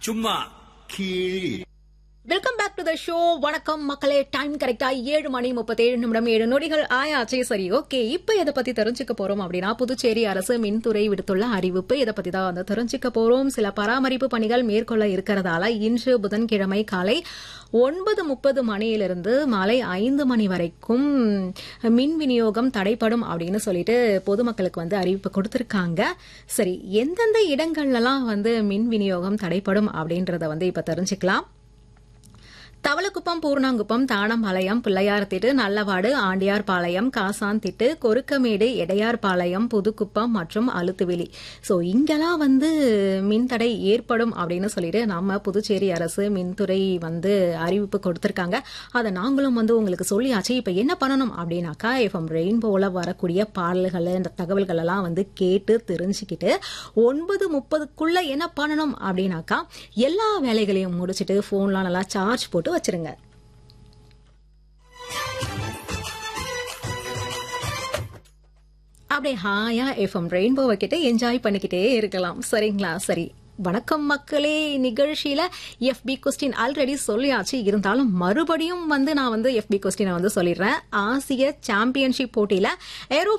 சும்மா கீழ் welcome back to the show வணக்கம் மக்களே டைம் கரெக்டா ஏழு மணி முப்பத்தேழு நிமிடம் ஏழு நொடிகள் ஆயாச்சே சரி ஓகே இப்ப எதை பத்தி தெரிஞ்சுக்க போறோம் அப்படின்னா புதுச்சேரி அரசு மின்துறை விடுத்துள்ள அறிவிப்பு இதை பத்தி தான் வந்து தெரிஞ்சுக்க போறோம் சில பராமரிப்பு பணிகள் மேற்கொள்ள இருக்கிறதால இன்று புதன்கிழமை காலை ஒன்பது முப்பது மணியிலிருந்து மாலை ஐந்து மணி வரைக்கும் மின் விநியோகம் தடைப்படும் அப்படின்னு சொல்லிட்டு பொதுமக்களுக்கு வந்து அறிவிப்பு கொடுத்திருக்காங்க சரி எந்தெந்த இடங்கள்லாம் வந்து மின் விநியோகம் தடைப்படும் அப்படின்றத வந்து இப்ப தெரிஞ்சுக்கலாம் தவளக்குப்பம் பூர்ணாங்குப்பம் தானம்பாளையம் பிள்ளையார்திட்டு நல்லவாடு ஆண்டியார்பாளையம் காசாந்திட்டு கொருக்கமேடு எடையார்பாளையம் புதுக்குப்பம் மற்றும் அழுத்துவெளி ஸோ இங்கெல்லாம் வந்து மின்தடை ஏற்படும் அப்படின்னு சொல்லிட்டு நம்ம புதுச்சேரி அரசு மின்துறை வந்து அறிவிப்பு கொடுத்திருக்காங்க அதை நாங்களும் வந்து உங்களுக்கு சொல்லியாச்சு இப்போ என்ன பண்ணணும் அப்படின்னாக்கா எஃப்எம் ரெயின்போல வரக்கூடிய பாடல்கள் இந்த தகவல்கள் எல்லாம் வந்து கேட்டு தெரிஞ்சுக்கிட்டு ஒன்பது முப்பதுக்குள்ள என்ன பண்ணணும் அப்படின்னாக்கா எல்லா வேலைகளையும் முடிச்சுட்டு ஃபோன்லாம் நல்லா சார்ஜ் போட்டு வச்சிருங்க அப்படியே ஹாயா எஃப்எம் ரெயின்போவை கிட்ட என்ஜாய் பண்ணிக்கிட்டே இருக்கலாம் சரிங்களா சரி வணக்கம் மக்களே நிகழ்ச்சியில எஃபி கொஸ்டின் ஆல்ரெடி சொல்லியாச்சு இருந்தாலும் மறுபடியும் வந்து நான் வந்து எஃபி கொஸ்டினை வந்து சொல்லிடுறேன் ஆசிய சாம்பியன்ஷிப் போட்டியில ஏரோ